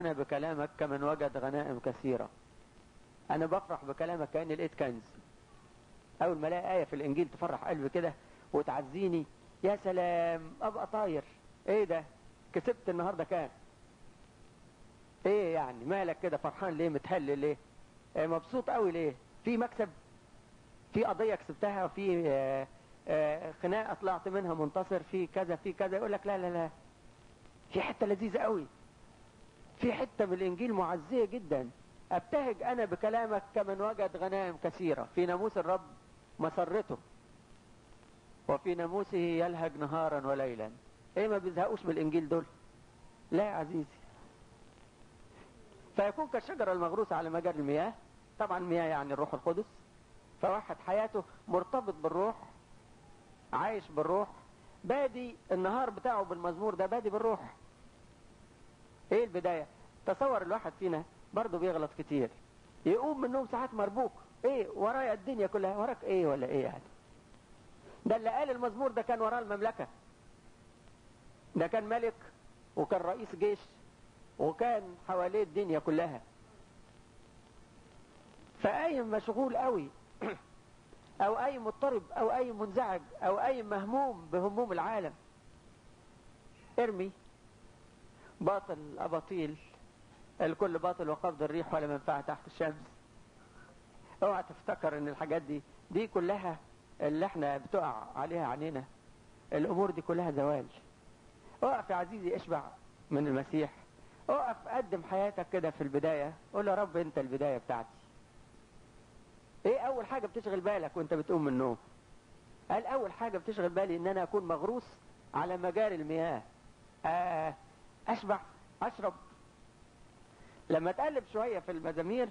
أنا بكلامك كمن وجد غنائم كثيرة أنا بفرح بكلامك كأني لقيت كنز أول ما ألاقي آية في الإنجيل تفرح قلبي كده وتعزيني يا سلام أبقى طاير إيه ده كسبت النهاردة كام إيه يعني مالك كده فرحان ليه متهلل ليه إيه مبسوط قوي ليه في مكسب في قضية كسبتها في آه آه خناقة طلعت منها منتصر في كذا في كذا يقول لك لا لا لا في حتة لذيذة قوي في حتة من الإنجيل معزية جدا أبتهج أنا بكلامك كمن وجد غنائم كثيرة في ناموس الرب مسرته وفي ناموسه يلهج نهارا وليلا ايه ما بيزهقوش بالإنجيل دول لا يا عزيزي فيكون كالشجرة المغروسة على مجاري المياه طبعا مياه يعني الروح القدس فواحد حياته مرتبط بالروح عايش بالروح بادي النهار بتاعه بالمزمور ده بادي بالروح ايه البداية تصور الواحد فينا برضه بيغلط كتير يقوم من النوم ساعات مربوك ايه ورايا الدنيا كلها وراك ايه ولا ايه يعني ده اللي قال المزمور ده كان وراه المملكة ده كان ملك وكان رئيس جيش وكان حواليه الدنيا كلها فأي مشغول قوي او اي مضطرب او اي منزعج او اي مهموم بهموم العالم ارمي باطل اباطيل الكل باطل وقبض الريح ولا منفعة تحت الشمس اوعى تفتكر ان الحاجات دي دي كلها اللي احنا بتقع عليها عنينا الامور دي كلها زوال اقف يا عزيزي اشبع من المسيح اقف قدم حياتك كده في البداية قول يا رب انت البداية بتاعتي ايه اول حاجة بتشغل بالك وانت بتقوم من النوم قال اول حاجة بتشغل بالي ان انا اكون مغروس على مجاري المياه آه اشبع اشرب لما تقلب شوية في المزامير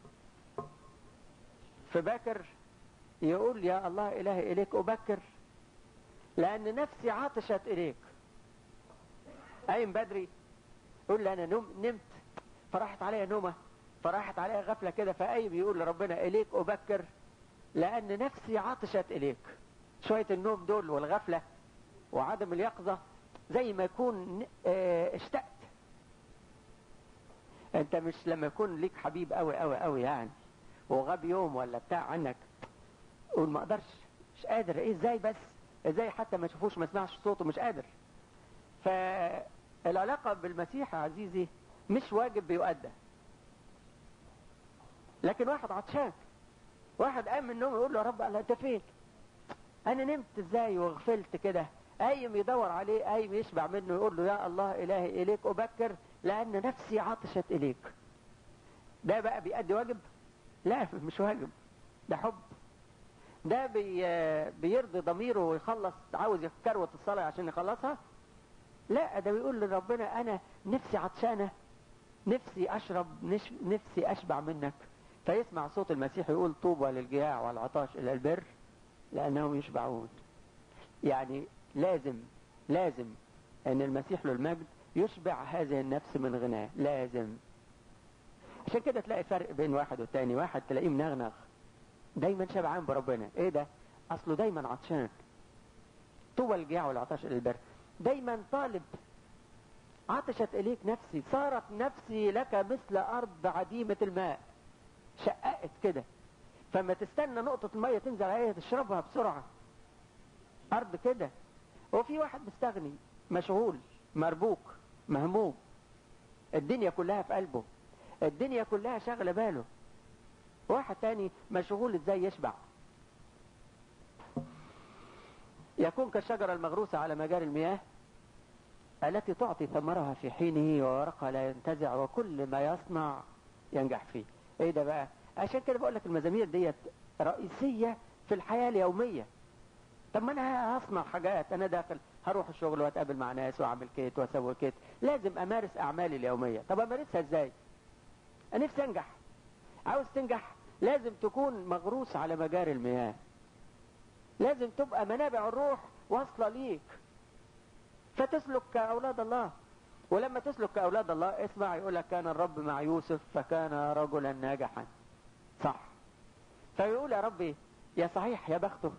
في باكر يقول يا الله الهي اليك ابكر لان نفسي عطشت اليك قايم بدري يقول لي انا نم نمت فراحت عليا نومه فراحت عليها غفلة كده فقايم يقول لربنا إليك أبكر لأن نفسي عطشت إليك شوية النوم دول والغفلة وعدم اليقظة زي ما يكون اه اشتقت انت مش لما يكون ليك حبيب قوي قوي قوي يعني وغاب يوم ولا بتاع عنك قول ما اقدرش مش قادر ايه ازاي بس ازاي حتى ما اشوفوش ما اسمعش صوته مش قادر فالعلاقة بالمسيح يا عزيزي مش واجب بيؤدى لكن واحد عطشان واحد قام من النوم يقول له يا رب الله انت فين انا نمت ازاي وغفلت كده قايم يدور عليه قايم يشبع منه يقول له يا الله الهي اليك ابكر لان نفسي عطشت اليك ده بقى بيأدي واجب لا مش واجب ده حب ده بي بيرضي ضميره ويخلص عاوز يكروت الصلاة عشان يخلصها لا ده بيقول لربنا انا نفسي عطشانة نفسي اشرب نفسي اشبع منك فيسمع صوت المسيح يقول طوبى للجياع والعطاش إلى البر لأنهم يشبعون يعني لازم لازم أن المسيح له المجد يشبع هذه النفس من غناه لازم عشان كده تلاقي فرق بين واحد والتاني واحد تلاقيه منغنغ دايما شبعان بربنا ايه ده اصله دايما عطشان طوبى الجياع والعطاش إلى البر دايما طالب عطشت إليك نفسي صارت نفسي لك مثل أرض عديمة الماء شققت كده فما تستنى نقطة المية تنزل عليها تشربها بسرعة أرض كده وفي واحد مستغني مشغول مربوك مهموم الدنيا كلها في قلبه الدنيا كلها شغلة باله واحد تاني مشغول ازاي يشبع يكون كالشجرة المغروسة على مجاري المياه التي تعطي ثمرها في حينه وورقها لا ينتزع وكل ما يصنع ينجح فيه ايه ده بقى عشان كده بقول لك المزامير ديت رئيسية في الحياة اليومية طب ما انا هصنع حاجات انا داخل هروح الشغل واتقابل مع ناس واعمل كيت واسوي كيت لازم امارس اعمالي اليومية طب امارسها ازاي انا نفسي انجح عاوز تنجح لازم تكون مغروس على مجاري المياه لازم تبقى منابع الروح واصلة ليك فتسلك كأولاد الله ولما تسلك كأولاد الله اسمع يقول لك كان الرب مع يوسف فكان رجلا ناجحا صح فيقول يا ربي يا صحيح يا بخته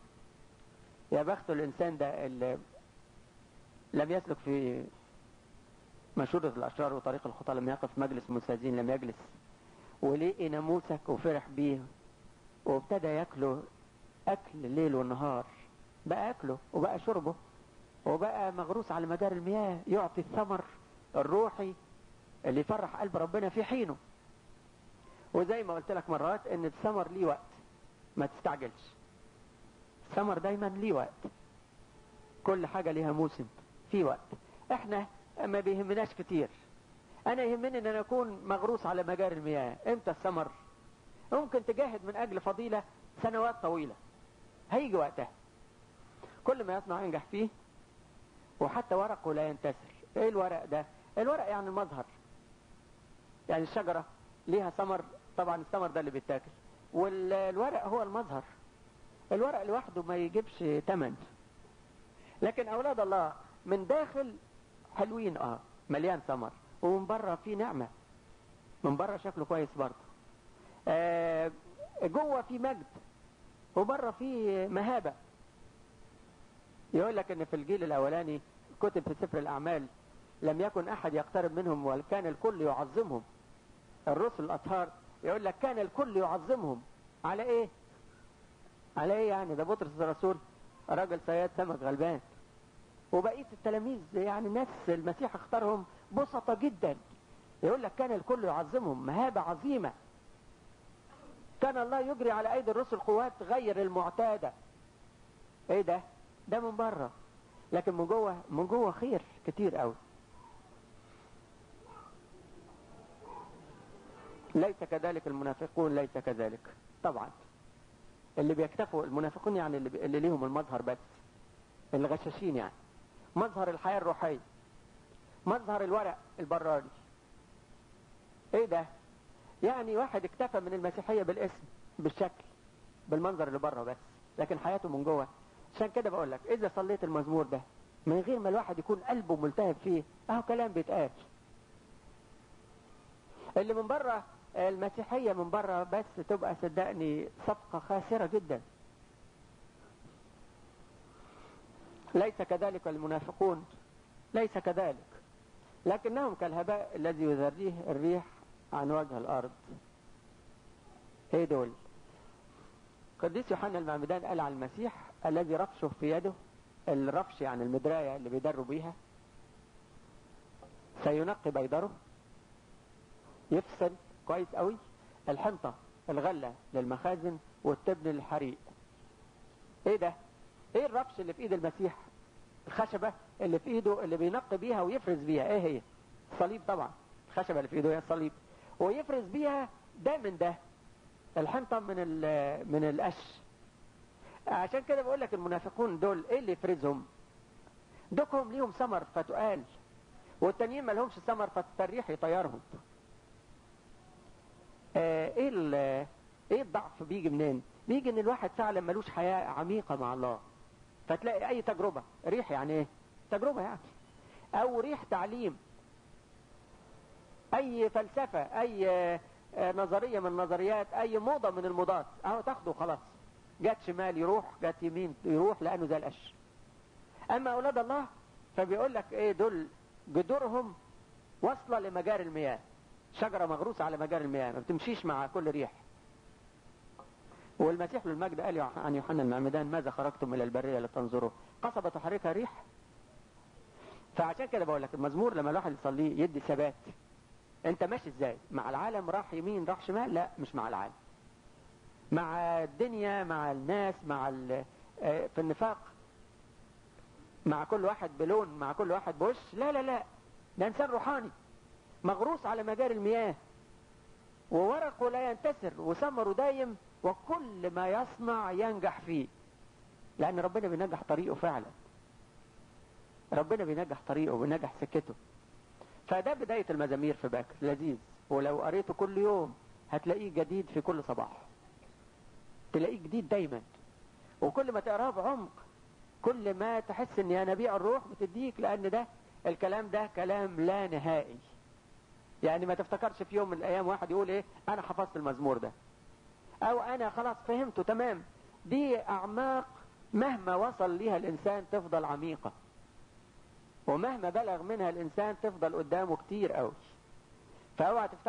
يا بخته الإنسان ده اللي لم يسلك في مشورة الأشرار وطريق الخطى لم يقف مجلس المستاذين لم يجلس ولقي ناموسك وفرح بيه وابتدى ياكله أكل الليل والنهار بقى أكله وبقى شربه وبقى مغروس على مدار المياه يعطي الثمر الروحي اللي يفرح قلب ربنا في حينه وزي ما قلت لك مرات ان الثمر ليه وقت ما تستعجلش الثمر دايما ليه وقت كل حاجة ليها موسم في وقت احنا ما بيهمناش كتير انا يهمني ان انا اكون مغروس على مجاري المياه امتى الثمر ممكن تجاهد من اجل فضيلة سنوات طويلة هيجي وقتها كل ما يصنع ينجح فيه وحتى ورقه لا ينتثر ايه الورق ده الورق يعني المظهر يعني الشجرة ليها ثمر طبعا الثمر ده اللي بيتاكل والورق هو المظهر الورق لوحده ما يجيبش تمن لكن اولاد الله من داخل حلوين اه مليان ثمر ومن بره في نعمة من بره شكله كويس برضه آه جوه في مجد وبره في مهابة يقول لك ان في الجيل الاولاني كتب في سفر الاعمال لم يكن احد يقترب منهم وكان الكل يعظمهم الرسل الاطهار يقول لك كان الكل يعظمهم على ايه على ايه يعني ده بطرس الرسول راجل صياد سمك غلبان وبقيه التلاميذ يعني ناس المسيح اختارهم بسطة جدا يقول لك كان الكل يعظمهم مهابة عظيمة كان الله يجري على ايدي الرسل قوات غير المعتادة ايه ده ده من بره لكن من جوه من جوه خير كتير قوي ليس كذلك المنافقون ليس كذلك طبعا اللي بيكتفوا المنافقون يعني اللي, بي... اللي ليهم المظهر بس اللي غشاشين يعني مظهر الحياة الروحية مظهر الورق البراني ايه ده يعني واحد اكتفى من المسيحية بالاسم بالشكل بالمنظر اللي بره بس لكن حياته من جوه عشان كده بقول لك اذا صليت المزمور ده من غير ما الواحد يكون قلبه ملتهب فيه اهو كلام بيتقال اللي من بره المسيحية من بره بس تبقى صدقني صفقة خاسرة جدا ليس كذلك المنافقون ليس كذلك لكنهم كالهباء الذي يذريه الريح عن وجه الأرض ايه دول قديس يوحنا المعمدان قال عن المسيح الذي رفشه في يده الرفش يعني المدراية اللي بيدروا بيها سينقي بيدره يفصل كويس قوي الحنطة الغلة للمخازن والتبن للحريق ايه ده ايه الرفش اللي في ايد المسيح الخشبة اللي في ايده اللي بينقي بيها ويفرز بيها ايه هي الصليب طبعا الخشبة اللي في ايده هي الصليب ويفرز بيها ده من ده الحنطة من من القش عشان كده بقول لك المنافقون دول ايه اللي يفرزهم دوكهم ليهم ثمر فتقال والتانيين ما لهمش ثمر فالتريح يطيرهم آه ايه ايه الضعف بيجي منين بيجي ان الواحد فعلا ملوش حياة عميقة مع الله فتلاقي اي تجربة ريح يعني ايه تجربة يعني او ريح تعليم اي فلسفة اي نظرية من النظريات اي موضة من الموضات اهو تاخده خلاص جت شمال يروح جت يمين يروح لانه زي القش اما اولاد الله فبيقول لك ايه دول جذورهم واصلة لمجاري المياه شجرة مغروسة على مجاري المياه ما بتمشيش مع كل ريح والمسيح للمجد قال عن يوحنا المعمدان ماذا خرجتم الى البرية لتنظروا قصبة تحركها ريح فعشان كده بقول لك المزمور لما الواحد يصليه يدي ثبات انت ماشي ازاي مع العالم راح يمين راح شمال لا مش مع العالم مع الدنيا مع الناس مع في النفاق مع كل واحد بلون مع كل واحد بوش لا لا لا ده انسان روحاني مغروس على مجاري المياه وورقه لا ينتثر وثمره دايم وكل ما يصنع ينجح فيه لأن ربنا بينجح طريقه فعلا ربنا بينجح طريقه وبينجح سكته فده بداية المزامير في باكر لذيذ ولو قريته كل يوم هتلاقيه جديد في كل صباح تلاقيه جديد دايما وكل ما تقراه بعمق كل ما تحس ان ينابيع الروح بتديك لان ده الكلام ده كلام لا نهائي يعني ما تفتكرش في يوم من الايام واحد يقول ايه انا حفظت المزمور ده او انا خلاص فهمته تمام دي اعماق مهما وصل ليها الانسان تفضل عميقة ومهما بلغ منها الإنسان تفضل قدامه كتير قوي فاوعى